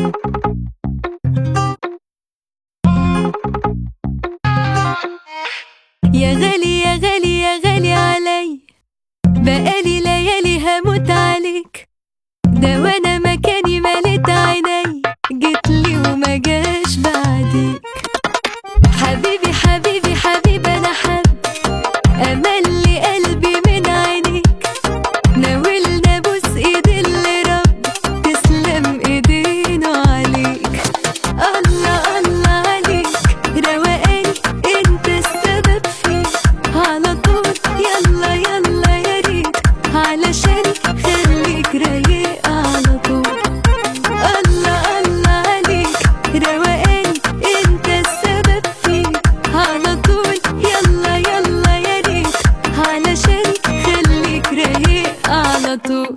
يا غالي يا غالي يا غالي علي بقالي ليالي هموت عليك ده وانا مكاني مليت عيني جيتلي وما جاش بعديك حبيبي حبيبي حبيبي انا حب امل لي قلبي من عينيك ناولنا بوس ايد اللي رب تسلم ايدينا عليك الله الله عليك روقاني انت السبب فيه على طول يلا يلا يا ريت علشان خليك رايق على طول الله الله عليك روقاني انت السبب فيه على طول يلا يلا يا ريت علشان خليك رايق على طول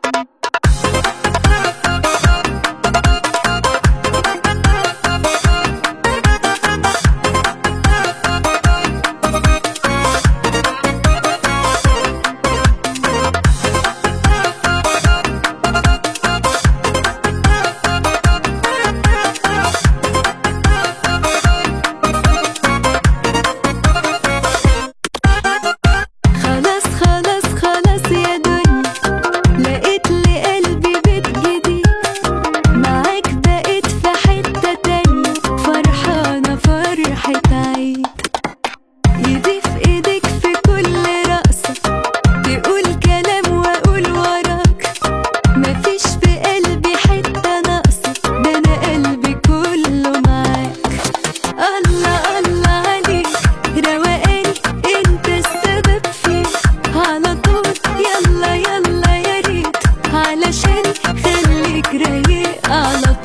خلاص خلاص خلاص يا دنيا لقيت لي قلبي بيت جديد معاك بقيت في حتة تانية فرحانة فرحة عيد ايدي في ايديك في كل رقصة تقول كلام واقول وراك مفيش في قلبي حتة ناقصة ده انا قلبي كله معاك الله الله عليك روقاني انت السبب فيه على طول يلا يلا يا ريت علشان خليك رايق على